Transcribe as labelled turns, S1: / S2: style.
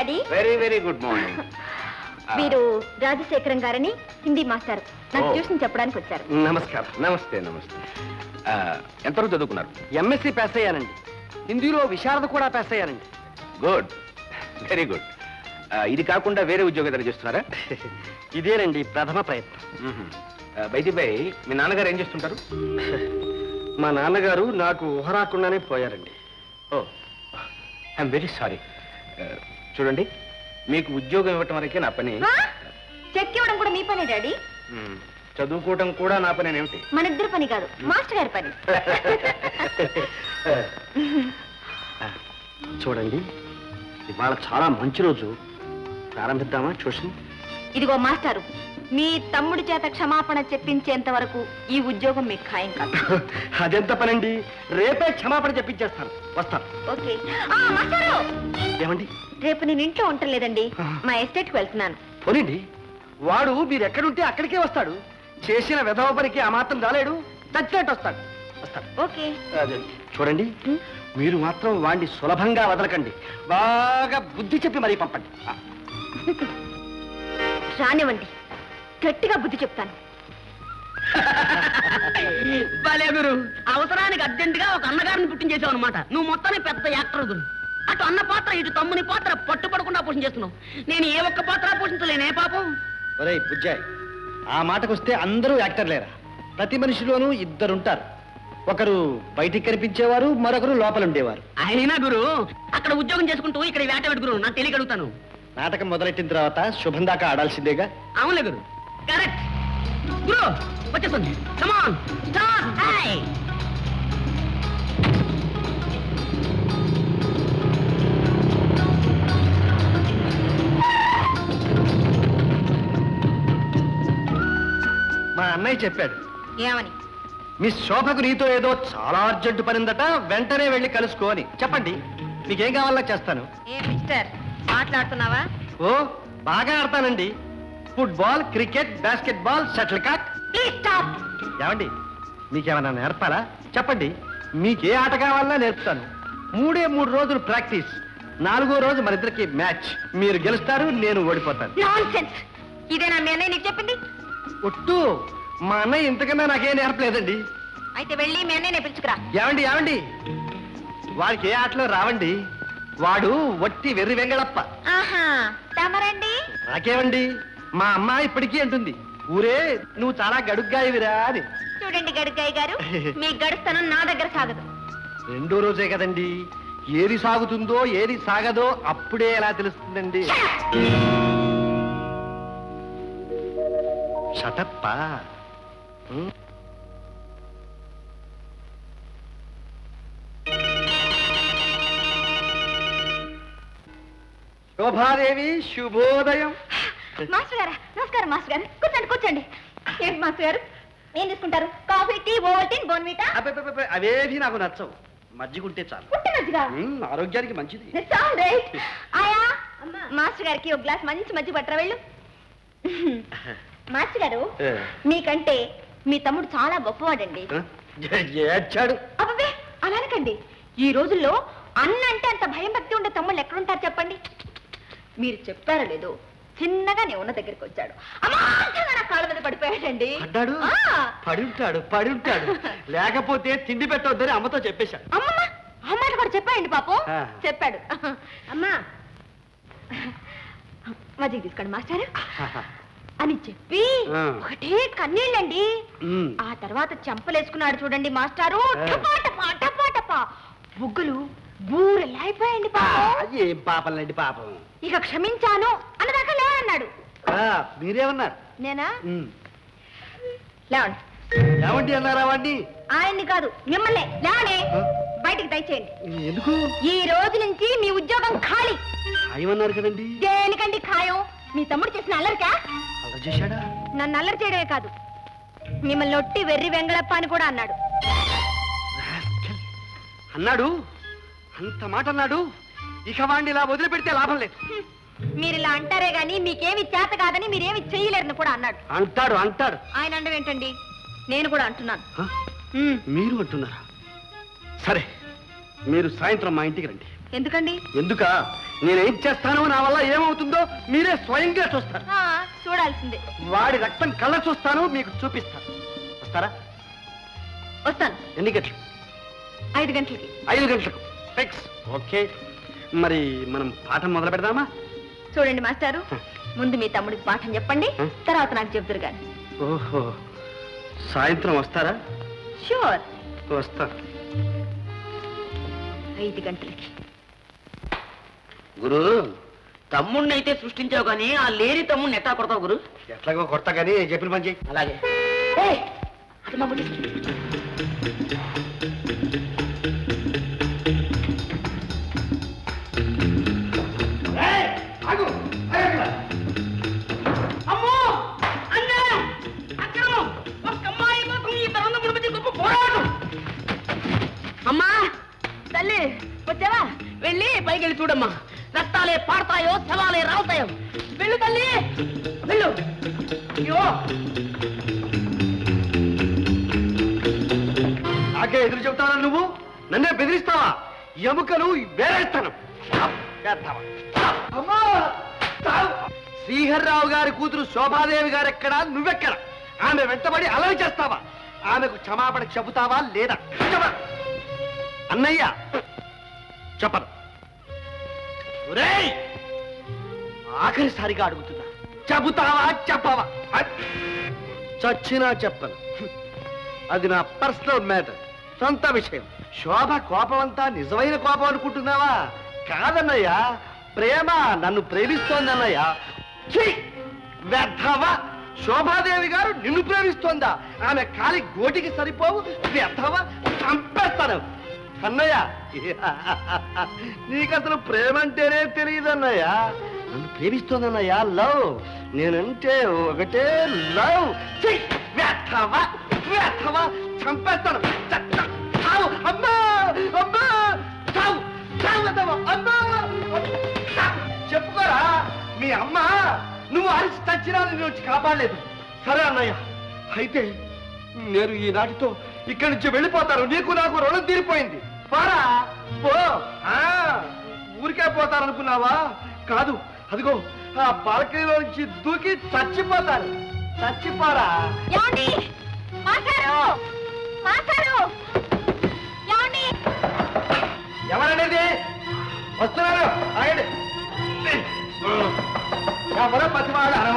S1: Daddy
S2: very very good morning
S1: వీరు రాజశేఖరం గారని Hindi master నాకు
S2: ఓ.
S1: ట్యూషన్ చెప్పడానికి వచ్చారు
S2: నమస్కారం నమస్తే నమస్తే ఆ, ఎంతవరకు చదువుకున్నారు
S3: ఎంఎస్సి పాస్ అయ్యానండి హిందీలో విశారద కూడా పాస్ అయ్యానండి
S2: గుడ్ వెరీ గుడ్ ఇది కాకుండా వేరే ఉద్యోగం ఏదైనా చేస్తున్నారా
S3: ఇదేనండి ప్రథమ ప్రయత్నం
S2: బైది బై మీ నాన్నగారు ఏం చేస్తుంటారు
S3: మా నాన్నగారు నాకు ఊహ రాకుండానే పోయారండి
S2: ఓ ఐఎమ్ వెరీ సారీ చూడండి మీకు ఉద్యోగం ఇవ్వటం వరకే నా పని
S1: ఆ? చెక్ ఇవ్వడం కూడా మీ పని డాడీ
S2: మ్మ్. చదువుకోవటం కూడా నా పని ఏమిటి
S1: మన ఇద్దరు పని కాదు మాస్టర్ గారి పని
S3: చూడండి ఇవాళ చాలా మంచి రోజు ప్రారంభిద్దామా ట్యూషన్
S1: ఇదిగో మాస్టారు మీ తమ్ముడి చేత క్షమాపణ చెప్పించేంత వరకు ఈ ఉద్యోగం మీకు ఖాయం కాదు
S3: అదెంత పనండి రేపే క్షమాపణ చెప్పించేస్తాను వస్తాను
S1: ఓకే ఆ, మాస్టారు
S3: ఏమండి
S1: రేపు నేను ఇంట్లో ఉండలేదండి మా ఎస్టేట్కి వెళ్తున్నాను
S3: పోనండి వాడు మీరు ఎక్కడుంటే అక్కడికే వస్తాడు చేసిన విధవ పనికి ఆ మాత్రం రాలేడు చచ్చినట్టు వస్తాడు వస్తాడు
S1: ఓకే
S3: అదే, చూడండి మీరు మాత్రం వాడిని సులభంగా వదలకండి బాగా బుద్ధి చెప్పి మరీ పంపండి ఆ,
S1: రానివ్వండి గట్టిగా బుద్ధి చెప్తాను
S4: భలే గురు అవసరానికి అర్జెంటుగా ఒక అన్నగారిని పుట్టించేసావు అనమాట నువ్వు మొత్తానికి పెద్ద యాక్టర్ గురు అటు అన్న పాత్ర ఇటు తమ్ముని పాత్ర పట్టుపడకుండా పోషించేస్తున్నావు నేను ఏ ఒక్క పాత్ర పోషించలేనే పాపం
S3: ఒరేయ్ బుజ్జాయ్ ఆ మాటకొస్తే అందరూ యాక్టర్లేరా ప్రతి మనిషిలోనూ ఇద్దరుంటారు ఒకరు బయటికి కనిపించేవారు మరొకరు లోపల ఉండేవారు
S4: అయినా గురు అక్కడ ఉద్యోగం చేసుకుంటూ ఇక్కడ వేట గురు నాకు తెలియగలుగుతాను
S3: నాటకం మొదలెట్టిన తర్వాత శుభం దాకా ఆడాల్సిందేగా
S4: అవునులే గురు కరెక్ట్ గురు వచ్చేస్తుంది కమాన్ స్టార్ట్ హై
S3: మా అన్నయ్య చెప్పాడు
S1: ఏమని
S3: మిస్ శోభకు నీతో ఏదో చాలా అర్జెంటు పనిందట వెంటనే వెళ్ళి కలుసుకో అని చెప్పండి మీకేం కావాలో చేస్తాను
S1: ఏ మిస్టర్ మాట్లాడుతున్నావా
S3: ఓ బాగా ఆడతానండి football cricket basketball shuttle cock
S1: please stop
S3: ఏమండి మీకేమైనా నేర్పాలా చెప్పండి మీకే ఆట కావాలన్నా నేర్పుతాను మూడే మూడు రోజులు ప్రాక్టీస్ నాలుగో రోజు మన ఇద్దరికి మ్యాచ్ మీరు గెలుస్తారు నేను ఓడిపోతాను
S1: నాన్ సెన్స్ ఇదేనా మీ అన్నయ్య నీకు చెప్పింది
S3: ఒట్టు మా అన్నయ్య ఇంతకన్నా నాకేం నేర్పలేదండి
S1: అయితే వెళ్ళి మీ అన్నయ్యనే పిలుచుకురా
S3: ఏమండి ఏమండి వాడికి ఏ ఆటలో రావండి వాడు వట్టి వెర్రి వెంగళప్ప
S1: ఆహా తమరండి
S3: నాకేమండి మా అమ్మ ఇప్పటికీ అంటుంది ఊరే నువ్వు చాలా గడుగ్గాయవిరా అని
S1: చూడండి గడుగ్గాయి గారు మీ గడుస్తనం నా దగ్గర సాగదు
S3: రెండో రోజే కదండి ఏది సాగుతుందో ఏది సాగదో అప్పుడే ఎలా తెలుస్తుందండి షటప్పా ఉం? శోభాదేవి శుభోదయం
S1: మాస్టర్ గారా నమస్కారం మాస్టర్ గారు కూర్చోండి కూర్చోండి ఏంటి మాస్టర్ గారు ఏం తీసుకుంటారు కాఫీ టీ ఓవల్టీన్ బోన్విటా
S3: అబ్బబ్బబ్బబ్బ, అవేవి నాకు నచ్చవు మజ్జిగుంటే చాలు
S1: పుట్టినట్టుగా
S3: ఉం, ఆరోగ్యానికి మంచిది
S1: ఆయా మాస్టర్ గారికి ఒక గ్లాస్ మంచి మజ్జిగ పట్టరా వెళ్ళు మాస్టర్ గారు
S3: ఏ,
S1: మీకంటే మీ తమ్ముడు చాలా గొప్పవాడండి
S3: ఆ? ఏ- ఏడ్చాడు
S1: అబ్బే అలానకండి ఈ రోజుల్లో అన్న అంటే అంత భయం భక్తి ఉండే తమ్ముళ్ళు ఎక్కడుంటారు చెప్పండి మీరు చెప్పారో లేదో చిన్నగానే ఉన్న దగ్గరికి వచ్చాడు అమాంతంగా నా కాళ్ళ మీద పడిపోయాడండి
S3: పడ్డాడు
S1: ఆ,
S3: పడి ఉంటాడు పడి ఉంటాడు లేకపోతే తిండి పెట్టొద్దని అమ్మతో చెప్పేశాడు
S1: అమ్మమ్మ అమ్మాట కూడా చెప్పాడండి పాపం
S3: ఆ.
S1: చెప్పాడు అమ్మా మజ్జిగ తీసుకోండి మాస్టర్ అని చెప్పి
S3: ఆ.
S1: ఒకటే కన్నీళ్ళండి
S3: ఉమ్.
S1: ఆ తర్వాత చెంపలేసుకున్నాడు చూడండి మాస్టారు
S3: ఆ.
S1: టపా టపా టపా టపా బుగ్గలు బూరెలాయిపోయండి
S3: ఆ,
S1: పాపం
S3: ఏం పాపంలేండి పాపం
S1: ఇక క్షమించాను అన్నదాకా లేవన్నాడు
S3: ఆ, మీరేమన్నారు
S1: నేనా
S3: ఉమ్.
S1: లేవండి
S3: ఏమండి అన్నారా వాడిని
S1: ఆయన్ని కాదు మిమ్మల్ని లేవనే
S3: ఆ?
S1: బయటికి దయచేయండి
S3: ఎందుకు
S1: ఈ రోజు నుంచి మీ ఉద్యోగం ఖాళీ
S3: ఏమన్నారు కదండి
S1: దేనికండి ఖాయం మీ తమ్ముడు చేసిన అల్లరికా
S3: అలా చేశాడా
S1: నన్ను అల్లరి చేయడమే కాదు మిమ్మల్ని ఒట్టి వెర్రి వెంగళప్ప అని కూడా అన్నాడు
S3: రాస్కెల్. అన్నాడు అంత మాట అన్నాడు ఇక వాడిని ఇలా వదిలిపెడితే లాభం లేదు
S1: హ్మ్. మీరు ఇలా అంటారే గాని మీకేమి చేత కాదని మీరేమి చెయ్యలేరని కూడా అన్నాడు
S3: అంటాడు అంటాడు
S1: ఆయన అండం ఏంటండి నేను కూడా అంటున్నాను
S3: హ?
S1: హ్మ్.
S3: మీరు అంటున్నారా సరే మీరు సాయంత్రం మా ఇంటికి రండి
S1: ఎందుకండి
S3: ఎందుక నేనేం చేస్తానో నా వల్ల ఏమవుతుందో మీరే స్వయంగా చూస్తారు
S1: ఆ, చూడాల్సిందే
S3: వాడి రక్తం కళ్ళ చూస్తాను మీకు చూపిస్తాను వస్తారా
S1: వస్తాను
S3: ఎన్ని గంటలు
S1: ఐదు గంటలకి
S3: ఐదు గంటలకు ఫిక్స్ ఓకే మరి మనం పాఠం మొదలు పెడదామా
S1: చూడండి మాస్టారు ముందు మీ తమ్ముడికి పాఠం చెప్పండి
S3: హ్మ్.
S1: తర్వాత నాకు చెప్తురు కానీ
S3: ఓహో సాయంత్రం వస్తారా
S1: షూర్
S3: వస్తా
S1: ఐదు గంటలకి
S4: గురు తమ్ముడిని అయితే సృష్టించావు కానీ ఆ లేని తమ్ముడిని ఎట్టా కొడతావు గురు
S3: ఎట్లాగో కొత్త కానీ చెప్పిన పని చెయ్యి
S4: అలాగే ఏయ్, అటు మా బుడ్డి. అమ్మో అన్యాయం అక్రమం ఒక్క అమ్మాయి కోసం ఈ తరంగం మధ్య గొప్ప పోరాటం అమ్మా తల్లి వచ్చావా వెళ్ళి పైకి వెళ్ళి చూడమ్మా రక్తాలే పాడతాయో శవాలే రావుతాయో వెళ్ళు తల్లి వెళ్ళు అయ్యో
S3: నాకే ఎదురు చెబుతావా నువ్వు నన్నే బెదిరిస్తావా ఎముకలు వేరేస్తాను చేస్తావా? అమ్మా! చావు! శ్రీహర్రావు గారి కూతురు శోభాదేవి గారు ఎక్కడా నువ్వెక్కడ ఆమె వెంటబడి అలవి చేస్తావా ఆమెకు క్షమాపణ చెబుతావా లేదా చెప్ప అన్నయ్య చెప్పను ఒరేయ్! ఆఖరిసారిగా అడుగుతున్నా చెబుతావా చెప్పవా అ- చచ్చినా చెప్పను అది నా పర్సనల్ మ్యాటర్ సొంత విషయం శోభ కోపం అంతా నిజమైన కోపం అనుకుంటున్నావా కాదన్నయ్యా ప్రేమ నన్ను ప్రేమిస్తోందన్నయ్యా ఛీ! వ్యర్థవా శోభాదేవి గారు నిన్ను ప్రేమిస్తోందా ఆమె కాలి గోటికి సరిపోవు వ్యర్థవా చంపేస్తాను అన్నయ్య నీకు అసలు ప్రేమ అంటేనే తెలియదన్నయ్య నన్ను ప్రేమిస్తోందన్నయ్య లవ్ నేనంటే ఒకటే లవ్ ఛీ! వ్యర్థవా వ్యర్థవా చంపేస్తాను చ- చ- చావు అమ్మా అమ్మా చావు చావు వ్యర్థమా అమ్మా చావు. చెప్పుకోరా మీ అమ్మ నువ్వు అరిచి చచ్చినా నేను వచ్చి కాపాడలేదు సరే అన్నయ్య అయితే నేను ఈనాటితో ఇక్కడి నుంచి వెళ్ళిపోతాను నీకు నాకు రుణం తీరిపోయింది పోరా పో ఆ, ఊరికే పోతారనుకున్నావా కాదు అదిగో ఆ బాల్కనీలో నుంచి దూకి చచ్చిపోతాను చచ్చిపోరా
S1: ఏమండి మాస్టారు మాస్టారు ఏమండి
S3: ఎవరనేది వస్తున్నారు ఆగండి ఎవరో పసివాడు